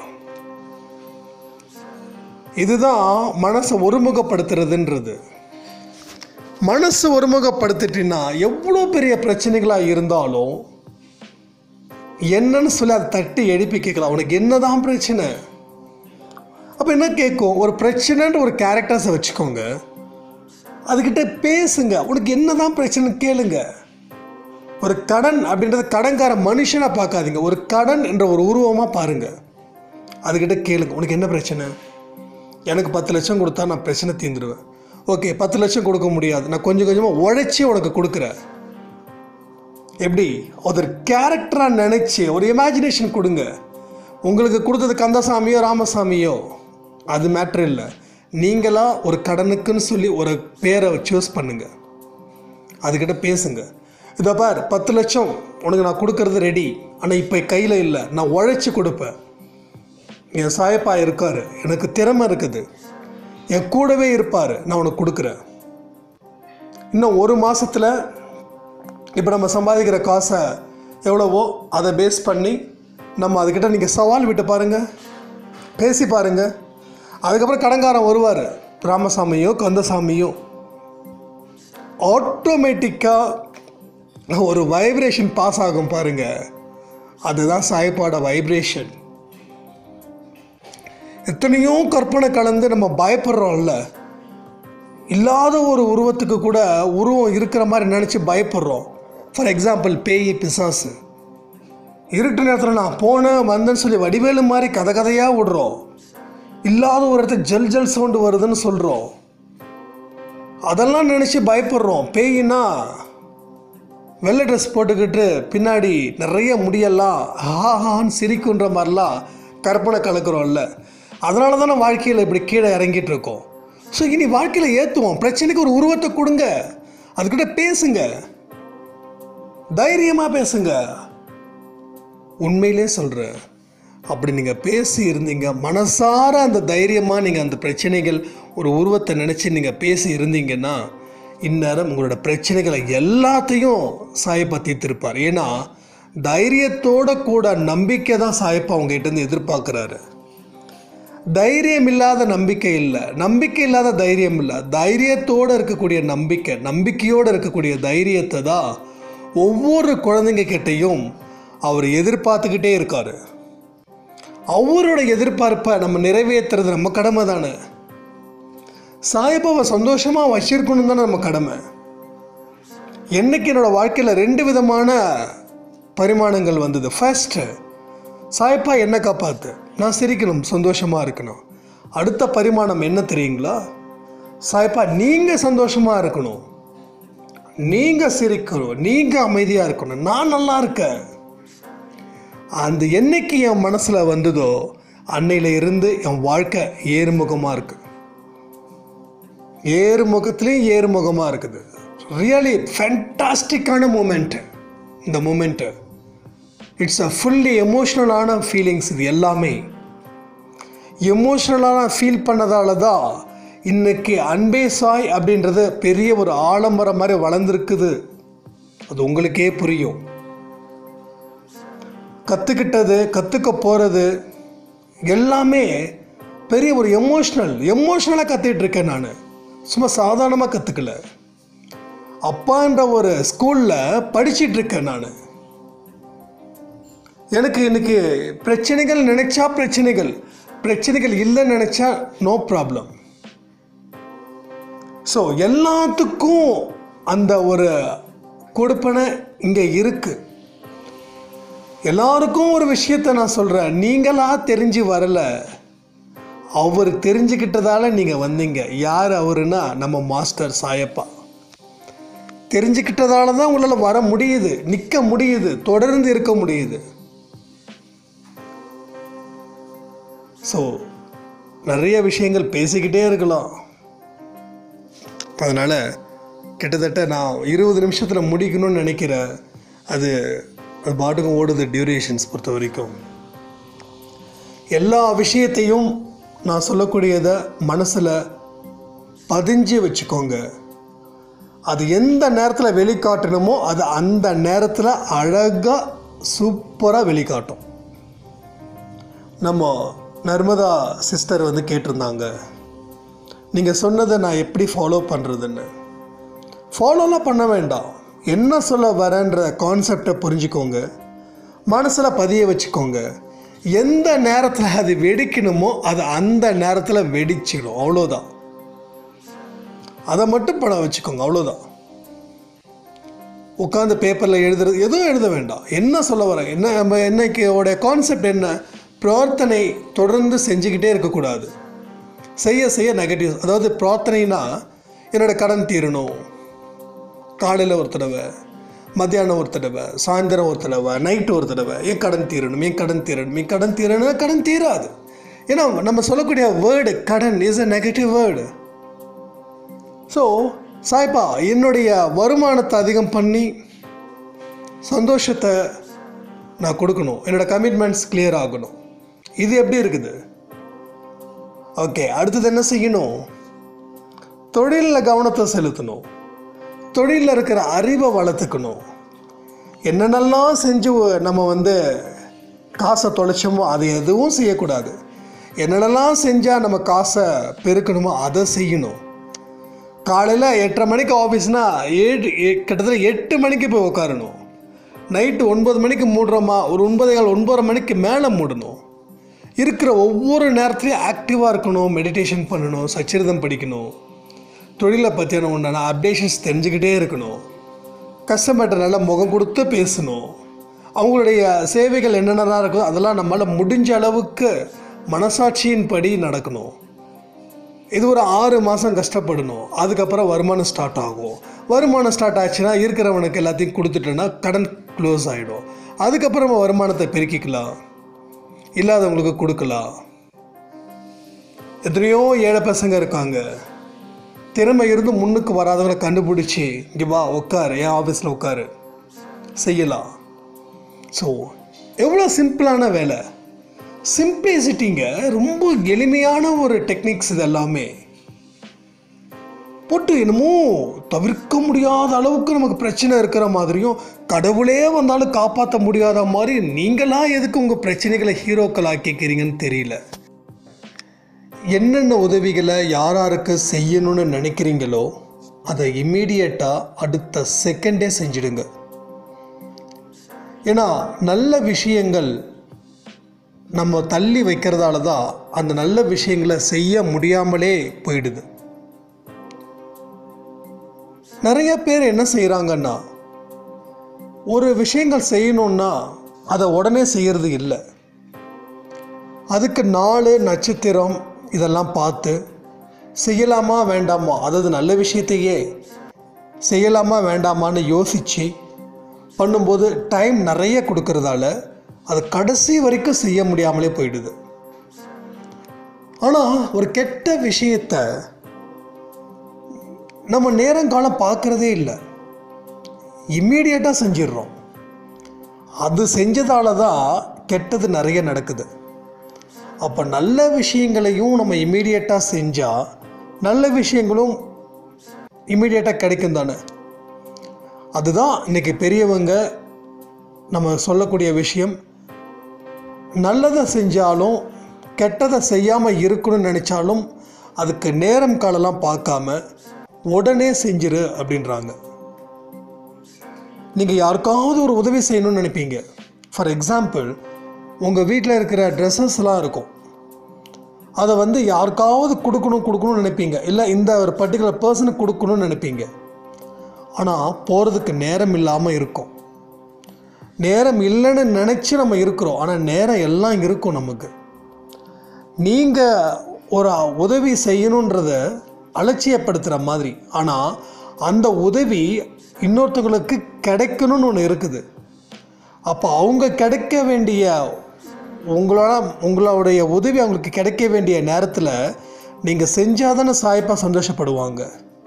இதுதான் மனசை ஒருமுகப்படுத்துறதுன்றது மனசு ஒருமுகப்படுத்திட்டின்னா எவ்வளோ பெரிய பிரச்சனைகளாக இருந்தாலும் என்னன்னு சொல்லி அதை தட்டி எழுப்பி கேட்கலாம் உனக்கு என்னதான் பிரச்சனை அப்போ என்ன கேட்கும் ஒரு பிரச்சனைன்ற ஒரு கேரக்டர்ஸை வச்சுக்கோங்க அதுக்கிட்ட பேசுங்க உனக்கு என்னதான் பிரச்சனை கேளுங்க ஒரு கடன் அப்படின்றது கடன்கார மனுஷனாக பார்க்காதீங்க ஒரு கடன் என்ற ஒரு உருவமாக பாருங்க அதுக்கிட்ட கேளுங்க உனக்கு என்ன பிரச்சனை எனக்கு பத்து லட்சம் கொடுத்தா நான் பிரச்சனை தீர்ந்துருவேன் ஓகே பத்து லட்சம் கொடுக்க முடியாது நான் கொஞ்சம் கொஞ்சமாக உழைச்சி உனக்கு கொடுக்குறேன் எப்படி ஒரு கேரக்டராக நினச்சி ஒரு இமேஜினேஷன் கொடுங்க உங்களுக்கு கொடுத்தது கந்தசாமியோ ராமசாமியோ அது மேட்ரு இல்லை நீங்களா ஒரு கடனுக்குன்னு சொல்லி ஒரு பேரை சூஸ் பண்ணுங்க அதுக்கிட்ட பேசுங்க இதை பார் பத்து லட்சம் உனக்கு நான் கொடுக்கறது ரெடி ஆனால் இப்போ கையில் இல்லை நான் உழைச்சி கொடுப்பேன் என் சாயப்பா இருக்கார் எனக்கு திறமை இருக்குது என் கூடவே இருப்பார் நான் உனக்கு கொடுக்குறேன் இன்னும் ஒரு மாதத்தில் இப்போ நம்ம சம்பாதிக்கிற காசை எவ்வளவோ அதை பேஸ் பண்ணி நம்ம அதுக்கிட்ட நீங்கள் சவால் விட்டு பாருங்கள் பேசி பாருங்கள் அதுக்கப்புறம் கடங்காரன் வருவார் ராமசாமியோ கந்தசாமியோ ஆட்டோமேட்டிக்காக ஒரு வைப்ரேஷன் பாஸ் ஆகும் பாருங்க அதுதான் சாய்ப்பாட வைப்ரேஷன் எத்தனையோ கற்பனை கலந்து நம்ம பயப்படுறோம்ல இல்லாத ஒரு உருவத்துக்கு கூட உருவம் இருக்கிற மாதிரி நினச்சி பயப்படுறோம் ஃபார் எக்ஸாம்பிள் பேய் பிசாசு இருட்டு நேரத்தில் நான் போனேன் வந்தேன்னு சொல்லி வடிவேலு மாதிரி கதை கதையாக விடுறோம் இல்லாத ஒரு இடத்துல ஜல் ஜல் சவுண்டு வருதுன்னு சொல்கிறோம் அதெல்லாம் நினச்சி பயப்படுறோம் பேயின்னா வெள்ளை ட்ரெஸ் போட்டுக்கிட்டு பின்னாடி நிறைய முடியெல்லாம் ஆஹான்னு சிரிக்குன்ற மாதிரிலாம் கற்பனை கலக்கிறோம்ல அதனால தானே வாழ்க்கையில் இப்படி கீழே இறங்கிட்டு இருக்கோம் ஸோ இனி வாழ்க்கையில் ஏற்றுவோம் பிரச்சனைக்கு ஒரு உருவத்தை கொடுங்க அதுக்கிட்ட பேசுங்க தைரியமாக பேசுங்க உண்மையிலே சொல்கிறேன் அப்படி நீங்கள் பேசி இருந்தீங்க மனசார அந்த தைரியமாக நீங்கள் அந்த பிரச்சனைகள் ஒரு உருவத்தை நினச்சி நீங்கள் பேசி இருந்தீங்கன்னா இந்நேரம் உங்களோட பிரச்சனைகளை எல்லாத்தையும் சாயப்பா தீர்த்திருப்பார் ஏன்னா தைரியத்தோட கூட நம்பிக்கை தான் சாயப்பா உங்ககிட்ட எதிர்பார்க்குறாரு தைரியம் இல்லாத நம்பிக்கை இல்லை நம்பிக்கை இல்லாத தைரியம் இல்லை தைரியத்தோடு இருக்கக்கூடிய நம்பிக்கை நம்பிக்கையோடு இருக்கக்கூடிய தைரியத்தை தான் ஒவ்வொரு குழந்தைங்க கிட்டேயும் அவர் எதிர்பார்த்துக்கிட்டே இருக்காரு அவரோட எதிர்பார்ப்பை நம்ம நிறைவேற்றுறது நம்ம கடமை தானே சாய்பாபா சந்தோஷமாக வச்சிருக்கணும் தானே நம்ம கடமை என்னைக்கு என்னோட வாழ்க்கையில் ரெண்டு விதமான பரிமாணங்கள் வந்தது ஃபர்ஸ்ட் சாய்ப்பா என்ன காப்பாத்து நான் சிரிக்கணும் சந்தோஷமாக இருக்கணும் அடுத்த பரிமாணம் என்ன தெரியுங்களா சாய்ப்பா நீங்கள் சந்தோஷமாக இருக்கணும் நீங்கள் சிரிக்கணும் நீங்கள் அமைதியாக இருக்கணும் நான் நல்லா இருக்கேன் அந்த என்னைக்கு என் மனசில் வந்ததோ அன்னையில இருந்து என் வாழ்க்கை ஏறுமுகமாக இருக்கு ஏறுமுகத்துலேயும் ஏறுமுகமாக இருக்குது ரியலி ஃபேண்டாஸ்டிக்கான மூமெண்ட் இந்த மூமெண்ட்டு இட்ஸ் அ ஃபுல்லி எமோஷ்னலான ஃபீலிங்ஸ் இது எல்லாமே எமோஷ்னலான ஃபீல் பண்ணதால தான் இன்னைக்கு அன்பே சாய் அப்படின்றது பெரிய ஒரு ஆலமரம் மாதிரி வளர்ந்துருக்குது அது உங்களுக்கே புரியும் கற்றுக்கிட்டது கற்றுக்க போகிறது எல்லாமே பெரிய ஒரு எமோஷ்னல் எமோஷ்னலாக கற்றுக்கிட்டு இருக்கேன் நான் சும்மா சாதாரணமாக கற்றுக்கல அப்பான்ற ஒரு ஸ்கூலில் படிச்சிட்டு இருக்கேன் நான் எனக்கு இன்னைக்கு பிரச்சனைகள் நினைச்சா பிரச்சனைகள் பிரச்சனைகள் இல்லைன்னு நினைச்சா நோ ப்ராப்ளம் ஸோ எல்லாத்துக்கும் அந்த ஒரு கொடுப்பனை இங்கே இருக்கு எல்லாருக்கும் ஒரு விஷயத்தை நான் சொல்கிறேன் நீங்களா தெரிஞ்சு வரல அவர் தெரிஞ்சுக்கிட்டதால நீங்கள் வந்தீங்க யார் அவருன்னா நம்ம மாஸ்டர் சாயப்பா தெரிஞ்சுக்கிட்டதால தான் உங்களால் வர முடியுது நிற்க முடியுது தொடர்ந்து இருக்க முடியுது ஸோ நிறைய விஷயங்கள் பேசிக்கிட்டே இருக்கலாம் அதனால் கிட்டத்தட்ட நான் இருபது நிமிஷத்தில் முடிக்கணும்னு நினைக்கிறேன் அது அது பாட்டுக்கும் ஓடுது டியூரேஷன்ஸ் பொறுத்த வரைக்கும் எல்லா விஷயத்தையும் நான் சொல்லக்கூடியதை மனசில் பதிஞ்சு வச்சுக்கோங்க அது எந்த நேரத்தில் வெளிக்காட்டணுமோ அது அந்த நேரத்தில் அழகாக சூப்பராக வெளிக்காட்டும் நம்ம நர்மதா சிஸ்டர் வந்து கேட்டிருந்தாங்க நீங்கள் சொன்னதை நான் எப்படி ஃபாலோ பண்ணுறதுன்னு ஃபாலோலாம் பண்ண வேண்டாம் என்ன சொல்ல வரேன்ற கான்செப்டை புரிஞ்சுக்கோங்க மனசில் பதிய வச்சுக்கோங்க எந்த நேரத்தில் அது வெடிக்கணுமோ அது அந்த நேரத்தில் வெடிச்சிடும் அவ்வளோதான் அதை மட்டும் படம் வச்சுக்கோங்க அவ்வளோதான் உட்காந்து பேப்பரில் எழுதுறது எதுவும் எழுத வேண்டாம் என்ன சொல்ல வரேன் என்ன நம்ம என்னைக்கு உடைய கான்செப்ட் என்ன பிரார்த்தனை தொடர்ந்து செஞ்சுக்கிட்டே இருக்கக்கூடாது செய்ய செய்ய நெகட்டிவ் அதாவது பிரார்த்தனைனா என்னோட கடன் தீரணும் காலையில் ஒரு தடவை மத்தியானம் ஒரு தடவை சாயந்தரம் ஒரு தடவை நைட்டு ஒரு தடவை என் கடன் தீரணும் என் கடன் தீரணும் என் கடன் தீரணும் கடன் தீராது ஏன்னா நம்ம சொல்லக்கூடிய வேர்டு கடன் is a negative word so சாய்பா என்னுடைய வருமானத்தை அதிகம் பண்ணி சந்தோஷத்தை நான் கொடுக்கணும் என்னோட கமிட்மெண்ட்ஸ் clear ஆகணும் இது எப்படி இருக்குது ஓகே அடுத்தது என்ன செய்யணும் தொழிலில் கவனத்தை செலுத்தணும் தொழிலில் இருக்கிற அறிவை வளர்த்துக்கணும் என்னென்னலாம் செஞ்சு நம்ம வந்து காசை தொலைச்சோமோ அது எதுவும் செய்யக்கூடாது என்னென்னலாம் செஞ்சால் நம்ம காசை பெருக்கணுமோ அதை செய்யணும் காலையில் எட்டரை மணிக்கு ஆஃபீஸ்னால் ஏழு எ- கிட்டத்தட்ட எட்டு மணிக்கு போய் உட்காரணும் நைட்டு ஒன்பது மணிக்கு மூடுறோமா ஒரு ஒன்பதே கால் ஒன்பதரை மணிக்கு மேலே மூடணும் இருக்கிற ஒவ்வொரு நேரத்துலையும் ஆக்டிவாக இருக்கணும் மெடிடேஷன் பண்ணணும் சச்சரிதம் படிக்கணும் தொழிலை பற்றியான உண்டான அப்டேஷன்ஸ் தெரிஞ்சுக்கிட்டே இருக்கணும் கஸ்டமர்கிட்ட நல்லா முகம் கொடுத்து பேசணும் அவங்களுடைய சேவைகள் என்னென்னலாம் இருக்கோ அதெல்லாம் நம்மளால் முடிஞ்ச அளவுக்கு மனசாட்சியின் படி நடக்கணும் இது ஒரு ஆறு மாதம் கஷ்டப்படணும் அதுக்கப்புறம் வருமானம் ஸ்டார்ட் ஆகும் வருமானம் ஸ்டார்ட் ஆச்சுன்னா இருக்கிறவனுக்கு எல்லாத்தையும் கொடுத்துட்டோன்னா கடன் க்ளோஸ் ஆகிடும் அதுக்கப்புறம் நம்ம வருமானத்தை பெருக்கிக்கலாம் இல்லாதவங்களுக்கு கொடுக்கலாம் எத்தனையோ ஏழை பசங்க இருக்காங்க திறமை இருந்து முன்னுக்கு வராதவங்களை கண்டுபிடிச்சி இங்கே வா உட்காரு என் ஆஃபீஸில் உட்காரு செய்யலாம் ஸோ எவ்வளோ சிம்பிளான வேலை சிம்பிளிசிட்டிங்க ரொம்ப எளிமையான ஒரு டெக்னிக்ஸ் இது எல்லாமே போட்டு என்னமோ தவிர்க்க முடியாத அளவுக்கு நமக்கு பிரச்சனை இருக்கிற மாதிரியும் கடவுளே வந்தாலும் காப்பாற்ற முடியாத மாதிரி நீங்களா எதுக்கு உங்கள் பிரச்சனைகளை ஹீரோக்கள் ஆக்கிக்கிறீங்கன்னு தெரியல என்னென்ன உதவிகளை யார் யாருக்கு செய்யணும்னு நினைக்கிறீங்களோ அதை இம்மீடியட்டாக அடுத்த செகண்டே செஞ்சிடுங்க ஏன்னா நல்ல விஷயங்கள் நம்ம தள்ளி வைக்கிறதால தான் அந்த நல்ல விஷயங்களை செய்ய முடியாமலே போயிடுது நிறைய பேர் என்ன செய்கிறாங்கன்னா ஒரு விஷயங்கள் செய்யணுன்னா அதை உடனே செய்கிறது இல்லை அதுக்கு நாலு நட்சத்திரம் இதெல்லாம் பார்த்து செய்யலாமா வேண்டாமா அதாவது நல்ல விஷயத்தையே செய்யலாமா வேண்டாமான்னு யோசித்து பண்ணும்போது டைம் நிறைய கொடுக்கறதால அது கடைசி வரைக்கும் செய்ய முடியாமலே போயிடுது ஆனால் ஒரு கெட்ட விஷயத்தை நம்ம நேரங்காலம் பார்க்குறதே இல்லை இம்மீடியட்டாக செஞ்சிடுறோம் அது செஞ்சதால தான் கெட்டது நிறைய நடக்குது அப்போ நல்ல விஷயங்களையும் நம்ம இம்மீடியட்டாக செஞ்சால் நல்ல விஷயங்களும் இம்மீடியட்டாக கிடைக்கும் தானே அதுதான் இன்னைக்கு பெரியவங்க நம்ம சொல்லக்கூடிய விஷயம் நல்லதை செஞ்சாலும் கெட்டதை செய்யாமல் இருக்கணும்னு நினச்சாலும் அதுக்கு நேரம் காலம்லாம் பார்க்காம உடனே செஞ்சிரு அப்படின்றாங்க நீங்கள் யாருக்காவது ஒரு உதவி செய்யணும்னு நினைப்பீங்க ஃபார் எக்ஸாம்பிள் உங்கள் வீட்டில் இருக்கிற ட்ரெஸ்ஸஸ்லாம் இருக்கும் அதை வந்து யாருக்காவது கொடுக்கணும் கொடுக்கணும்னு நினைப்பீங்க இல்லை இந்த ஒரு பர்டிகுலர் பர்சனுக்கு கொடுக்கணும்னு நினைப்பீங்க ஆனால் போகிறதுக்கு நேரம் இல்லாமல் இருக்கும் நேரம் இல்லைன்னு நினச்சி நம்ம இருக்கிறோம் ஆனால் நேரம் எல்லாம் இருக்கும் நமக்கு நீங்கள் ஒரு உதவி செய்யணுன்றத அலட்சியப்படுத்துகிற மாதிரி ஆனால் அந்த உதவி இன்னொருத்தவங்களுக்கு கிடைக்கணும்னு ஒன்று இருக்குது அப்போ அவங்க கிடைக்க வேண்டிய உங்களோட உங்களுடைய உதவி அவங்களுக்கு கிடைக்க வேண்டிய நேரத்தில் நீங்கள் செஞ்சால் தானே சாய்ப்பாக சந்தோஷப்படுவாங்க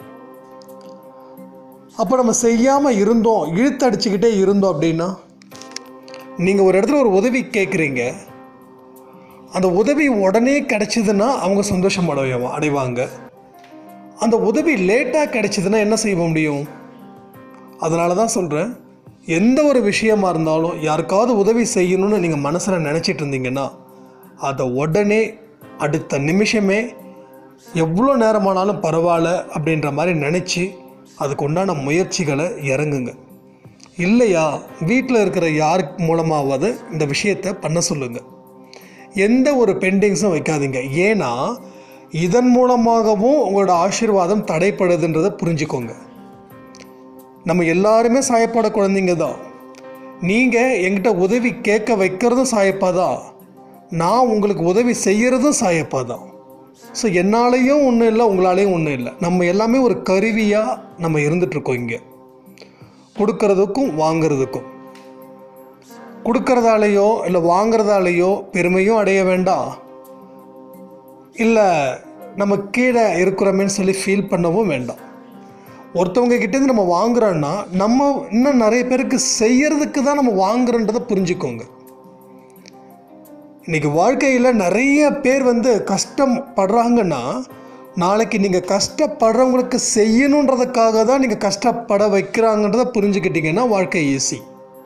அப்போ நம்ம செய்யாமல் இருந்தோம் இழுத்து அடிச்சுக்கிட்டே இருந்தோம் அப்படின்னா நீங்கள் ஒரு இடத்துல ஒரு உதவி கேட்குறீங்க அந்த உதவி உடனே கிடைச்சிதுன்னா அவங்க சந்தோஷம் அடைய அடைவாங்க அந்த உதவி லேட்டாக கிடைச்சிதுன்னா என்ன செய்ய முடியும் அதனால தான் சொல்கிறேன் எந்த ஒரு விஷயமா இருந்தாலும் யாருக்காவது உதவி செய்யணும்னு நீங்கள் மனசில் நினச்சிட்டு இருந்தீங்கன்னா அதை உடனே அடுத்த நிமிஷமே எவ்வளோ நேரமானாலும் பரவாயில்ல அப்படின்ற மாதிரி நினச்சி அதுக்கு உண்டான முயற்சிகளை இறங்குங்க இல்லையா வீட்டில் இருக்கிற யார் மூலமாவது இந்த விஷயத்தை பண்ண சொல்லுங்கள் எந்த ஒரு பெண்டிங்ஸும் வைக்காதீங்க ஏன்னா இதன் மூலமாகவும் உங்களோட ஆசீர்வாதம் தடைப்படுதுன்றதை புரிஞ்சுக்கோங்க நம்ம எல்லாருமே சாயப்பாட குழந்தைங்க தான் நீங்கள் என்கிட்ட உதவி கேட்க வைக்கிறதும் சாயப்பா தான் நான் உங்களுக்கு உதவி செய்கிறதும் சாயப்பா தான் ஸோ என்னாலேயும் ஒன்றும் இல்லை உங்களாலேயும் ஒன்றும் இல்லை நம்ம எல்லாமே ஒரு கருவியாக நம்ம இருந்துகிட்ருக்கோம் இங்கே கொடுக்கறதுக்கும் வாங்கிறதுக்கும் கொடுக்கறதாலேயோ இல்லை வாங்குறதாலேயோ பெருமையும் அடைய வேண்டாம் இல்லை நம்ம கீழே இருக்கிறோமேன்னு சொல்லி ஃபீல் பண்ணவும் வேண்டாம் ஒருத்தவங்க கிட்டேருந்து நம்ம வாங்குறோன்னா நம்ம இன்னும் நிறைய பேருக்கு செய்யறதுக்கு தான் நம்ம வாங்குறோன்றதை புரிஞ்சுக்கோங்க இன்னைக்கு வாழ்க்கையில் நிறைய பேர் வந்து கஷ்டப்படுறாங்கன்னா நாளைக்கு நீங்கள் கஷ்டப்படுறவங்களுக்கு செய்யணுன்றதுக்காக தான் நீங்கள் கஷ்டப்பட வைக்கிறாங்கன்றதை புரிஞ்சுக்கிட்டீங்கன்னா வாழ்க்கை ஈஸி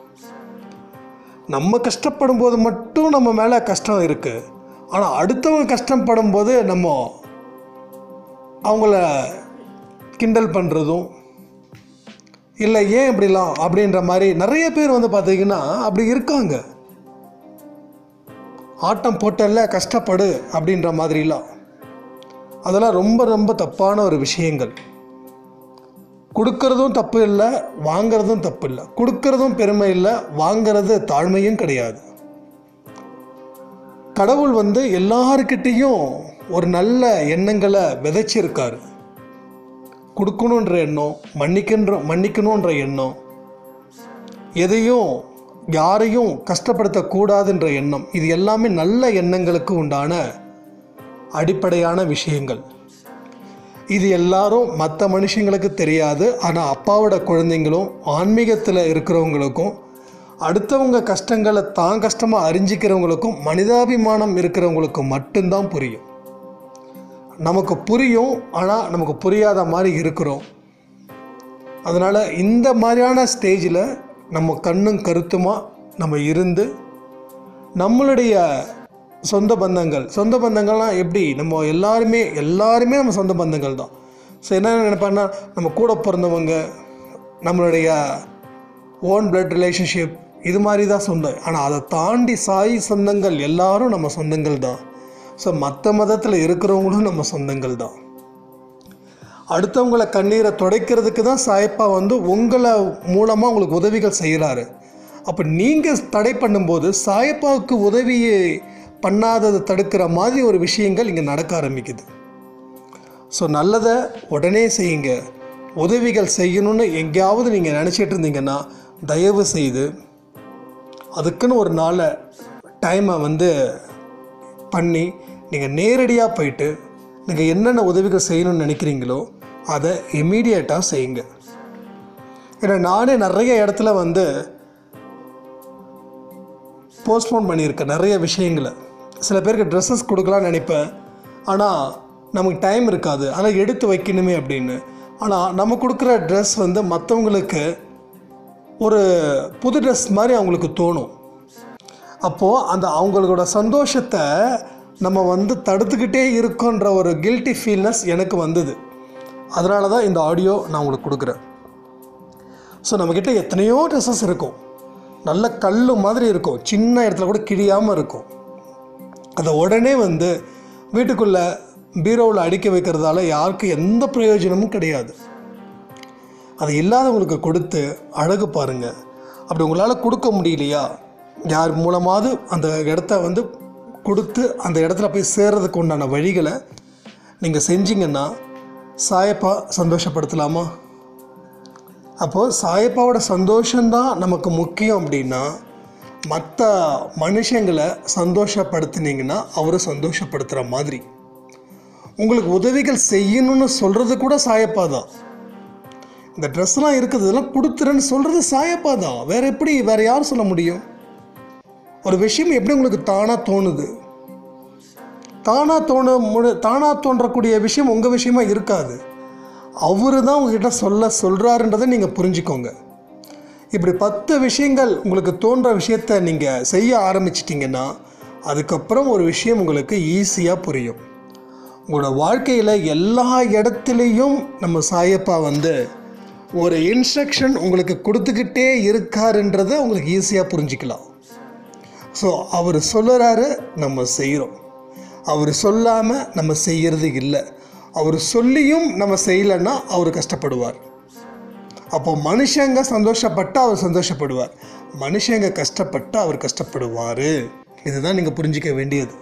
நம்ம கஷ்டப்படும் போது மட்டும் நம்ம மேலே கஷ்டம் இருக்குது ஆனால் அடுத்தவங்க கஷ்டப்படும் போது நம்ம அவங்கள கிண்டல் பண்ணுறதும் இல்லை ஏன் இப்படிலாம் அப்படின்ற மாதிரி நிறைய பேர் வந்து பார்த்தீங்கன்னா அப்படி இருக்காங்க ஆட்டம் போட்டல்ல கஷ்டப்படு அப்படின்ற மாதிரிலாம் அதெல்லாம் ரொம்ப ரொம்ப தப்பான ஒரு விஷயங்கள் கொடுக்கறதும் தப்பு இல்லை வாங்கிறதும் தப்பு இல்லை கொடுக்கறதும் பெருமை இல்லை வாங்கிறது தாழ்மையும் கிடையாது கடவுள் வந்து எல்லாருக்கிட்டேயும் ஒரு நல்ல எண்ணங்களை விதைச்சிருக்காரு கொடுக்கணுன்ற எண்ணம் மன்னிக்கின்ற மன்னிக்கணுன்ற எண்ணம் எதையும் யாரையும் கஷ்டப்படுத்தக்கூடாதுன்ற எண்ணம் இது எல்லாமே நல்ல எண்ணங்களுக்கு உண்டான அடிப்படையான விஷயங்கள் இது எல்லாரும் மற்ற மனுஷங்களுக்கு தெரியாது ஆனால் அப்பாவோட குழந்தைங்களும் ஆன்மீகத்தில் இருக்கிறவங்களுக்கும் அடுத்தவங்க கஷ்டங்களை தான் கஷ்டமாக அறிஞ்சிக்கிறவங்களுக்கும் மனிதாபிமானம் இருக்கிறவங்களுக்கும் மட்டும்தான் புரியும் நமக்கு புரியும் ஆனால் நமக்கு புரியாத மாதிரி இருக்கிறோம் அதனால் இந்த மாதிரியான ஸ்டேஜில் நம்ம கண்ணும் கருத்துமா நம்ம இருந்து நம்மளுடைய சொந்த பந்தங்கள் சொந்த பந்தங்கள்லாம் எப்படி நம்ம எல்லாருமே எல்லாருமே நம்ம சொந்த பந்தங்கள் தான் ஸோ என்ன நினைப்பாங்கன்னா நம்ம கூட பிறந்தவங்க நம்மளுடைய ஓன் பிளட் ரிலேஷன்ஷிப் இது மாதிரி தான் சொந்தம் ஆனால் அதை தாண்டி சாய் சொந்தங்கள் எல்லாரும் நம்ம சொந்தங்கள் தான் ஸோ மற்ற மதத்தில் இருக்கிறவங்களும் நம்ம சொந்தங்கள் தான் அடுத்தவங்கள கண்ணீரை துடைக்கிறதுக்கு தான் சாயப்பா வந்து உங்களை மூலமாக உங்களுக்கு உதவிகள் செய்கிறாரு அப்போ நீங்கள் தடை பண்ணும்போது சாயப்பாவுக்கு உதவி பண்ணாததை தடுக்கிற மாதிரி ஒரு விஷயங்கள் இங்கே நடக்க ஆரம்பிக்குது ஸோ நல்லதை உடனே செய்யுங்க உதவிகள் செய்யணும்னு எங்கேயாவது நீங்கள் நினச்சிட்டு இருந்தீங்கன்னா தயவு செய்து அதுக்குன்னு ஒரு நாளை டைமை வந்து பண்ணி நீங்கள் நேரடியாக போயிட்டு நீங்கள் என்னென்ன உதவிகள் செய்யணும்னு நினைக்கிறீங்களோ அதை இமீடியட்டாக செய்யுங்க ஏன்னா நானே நிறைய இடத்துல வந்து போஸ்ட்போன் பண்ணியிருக்கேன் நிறைய விஷயங்களை சில பேருக்கு ட்ரெஸ்ஸஸ் கொடுக்கலாம்னு நினைப்பேன் ஆனால் நமக்கு டைம் இருக்காது ஆனால் எடுத்து வைக்கணுமே அப்படின்னு ஆனால் நம்ம கொடுக்குற ட்ரெஸ் வந்து மற்றவங்களுக்கு ஒரு புது ட்ரெஸ் மாதிரி அவங்களுக்கு தோணும் அப்போது அந்த அவங்களோட சந்தோஷத்தை நம்ம வந்து தடுத்துக்கிட்டே இருக்கோன்ற ஒரு கில்ட்டி ஃபீல்னஸ் எனக்கு வந்தது அதனால தான் இந்த ஆடியோ நான் உங்களுக்கு கொடுக்குறேன் ஸோ நம்மக்கிட்ட எத்தனையோ ட்ரெஸ்ஸஸ் இருக்கும் நல்ல கல் மாதிரி இருக்கும் சின்ன இடத்துல கூட கிழியாமல் இருக்கும் அதை உடனே வந்து வீட்டுக்குள்ளே பீரோவில் அடுக்கி வைக்கிறதால யாருக்கும் எந்த பிரயோஜனமும் கிடையாது அது இல்லாதவங்களுக்கு கொடுத்து அழகு பாருங்கள் அப்படி உங்களால் கொடுக்க முடியலையா யார் மூலமாவது அந்த இடத்த வந்து கொடுத்து அந்த இடத்துல போய் சேர்றதுக்கு உண்டான வழிகளை நீங்கள் செஞ்சீங்கன்னா சாயப்பா சந்தோஷப்படுத்தலாமா அப்போது சாயப்பாவோட சந்தோஷம்தான் நமக்கு முக்கியம் அப்படின்னா மற்ற மனுஷங்களை சந்தோஷப்படுத்தினீங்கன்னா அவரை சந்தோஷப்படுத்துகிற மாதிரி உங்களுக்கு உதவிகள் செய்யணும்னு சொல்கிறது கூட சாயப்பா தான் இந்த ட்ரெஸ்லாம் இருக்குது இதெல்லாம் கொடுத்துறேன்னு சொல்கிறது சாயப்பா தான் வேறு எப்படி வேறு யார் சொல்ல முடியும் ஒரு விஷயம் எப்படி உங்களுக்கு தானாக தோணுது தானாக தோண முழு தானாக தோன்றக்கூடிய விஷயம் உங்கள் விஷயமா இருக்காது அவரு தான் உங்ககிட்ட சொல்ல சொல்கிறாருன்றதை நீங்கள் புரிஞ்சுக்கோங்க இப்படி பத்து விஷயங்கள் உங்களுக்கு தோன்ற விஷயத்த நீங்கள் செய்ய ஆரம்பிச்சிட்டிங்கன்னா அதுக்கப்புறம் ஒரு விஷயம் உங்களுக்கு ஈஸியாக புரியும் உங்களோட வாழ்க்கையில் எல்லா இடத்துலையும் நம்ம சாயப்பா வந்து ஒரு இன்ஸ்ட்ரக்ஷன் உங்களுக்கு கொடுத்துக்கிட்டே இருக்காருன்றதை உங்களுக்கு ஈஸியாக புரிஞ்சிக்கலாம் ஸோ அவர் சொல்லுறாரு நம்ம செய்கிறோம் அவர் சொல்லாமல் நம்ம செய்கிறது இல்லை அவர் சொல்லியும் நம்ம செய்யலைன்னா அவர் கஷ்டப்படுவார் அப்போ மனுஷங்க சந்தோஷப்பட்டா அவர் சந்தோஷப்படுவார் மனுஷங்க கஷ்டப்பட்டா அவர் கஷ்டப்படுவார் இதுதான் நீங்கள் புரிஞ்சிக்க வேண்டியது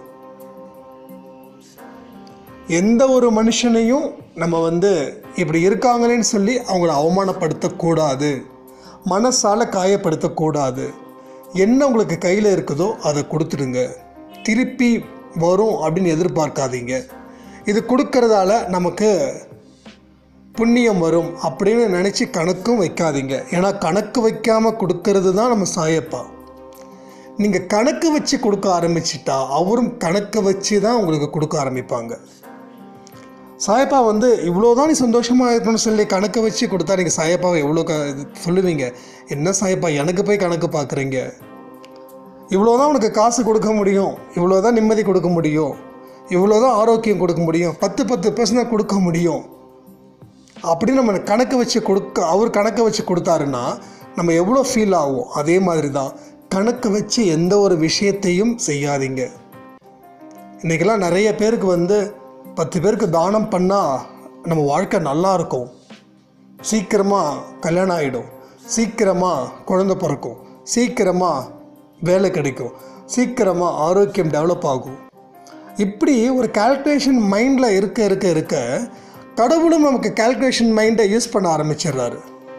எந்த ஒரு மனுஷனையும் நம்ம வந்து இப்படி இருக்காங்களேன்னு சொல்லி அவங்கள அவமானப்படுத்தக்கூடாது மனசால் காயப்படுத்தக்கூடாது என்ன உங்களுக்கு கையில் இருக்குதோ அதை கொடுத்துடுங்க திருப்பி வரும் அப்படின்னு எதிர்பார்க்காதீங்க இது கொடுக்கறதால நமக்கு புண்ணியம் வரும் அப்படின்னு நினச்சி கணக்கும் வைக்காதீங்க ஏன்னா கணக்கு வைக்காமல் கொடுக்கறது தான் நம்ம சாயப்பா நீங்கள் கணக்கு வச்சு கொடுக்க ஆரம்பிச்சிட்டா அவரும் கணக்கு வச்சு தான் உங்களுக்கு கொடுக்க ஆரம்பிப்பாங்க சாயப்பா வந்து இவ்வளோதான் நீ சந்தோஷமாக இருக்கணும்னு சொல்லி கணக்கு வச்சு கொடுத்தா நீங்கள் சாயப்பாவை எவ்வளோ க இது சொல்லுவீங்க என்ன சாயப்பா எனக்கு போய் கணக்கு பார்க்குறீங்க இவ்வளோதான் உனக்கு காசு கொடுக்க முடியும் இவ்வளோதான் நிம்மதி கொடுக்க முடியும் இவ்வளோதான் ஆரோக்கியம் கொடுக்க முடியும் பத்து பத்து பர்சன்ட் கொடுக்க முடியும் அப்படின்னு நம்ம கணக்கு வச்சு கொடுக்க அவர் கணக்கு வச்சு கொடுத்தாருன்னா நம்ம எவ்வளோ ஃபீல் ஆகும் அதே மாதிரி தான் கணக்கு வச்சு எந்த ஒரு விஷயத்தையும் செய்யாதீங்க இன்றைக்கெல்லாம் நிறைய பேருக்கு வந்து பத்து பேருக்கு தானம் பண்ணால் நம்ம வாழ்க்கை நல்லா இருக்கும் சீக்கிரமாக கல்யாணம் ஆகிடும் சீக்கிரமாக குழந்தை பிறக்கும் சீக்கிரமாக வேலை கிடைக்கும் சீக்கிரமாக ஆரோக்கியம் டெவலப் ஆகும் இப்படி ஒரு கால்குலேஷன் மைண்டில் இருக்க இருக்க இருக்க கடவுளும் நமக்கு கால்குலேஷன் மைண்டை யூஸ் பண்ண ஆரம்பிச்சிடுறாரு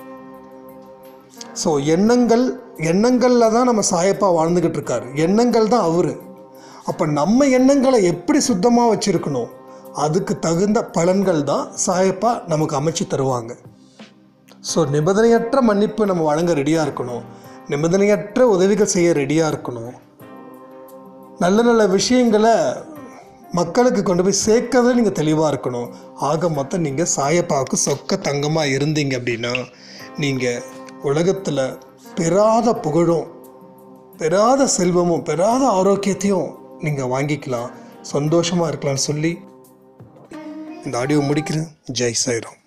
ஸோ எண்ணங்கள் எண்ணங்களில் தான் நம்ம சாயப்பா வாழ்ந்துக்கிட்டு இருக்காரு எண்ணங்கள் தான் அவர் அப்போ நம்ம எண்ணங்களை எப்படி சுத்தமாக வச்சுருக்கணும் அதுக்கு தகுந்த பலன்கள் தான் சாயப்பா நமக்கு அமைச்சு தருவாங்க ஸோ நிபந்தனையற்ற மன்னிப்பு நம்ம வழங்க ரெடியாக இருக்கணும் நிபந்தனையற்ற உதவிகள் செய்ய ரெடியாக இருக்கணும் நல்ல நல்ல விஷயங்களை மக்களுக்கு கொண்டு போய் சேர்க்கறதுல நீங்கள் தெளிவாக இருக்கணும் ஆக மொத்தம் நீங்கள் சாயப்பாவுக்கு சொக்க தங்கமாக இருந்தீங்க அப்படின்னா நீங்கள் உலகத்தில் பெறாத புகழும் பெறாத செல்வமும் பெறாத ஆரோக்கியத்தையும் நீங்கள் வாங்கிக்கலாம் சந்தோஷமாக இருக்கலாம்னு சொல்லி இந்த ஆடியோ முடிக்கிறேன் ஜெய் சாய்ராம்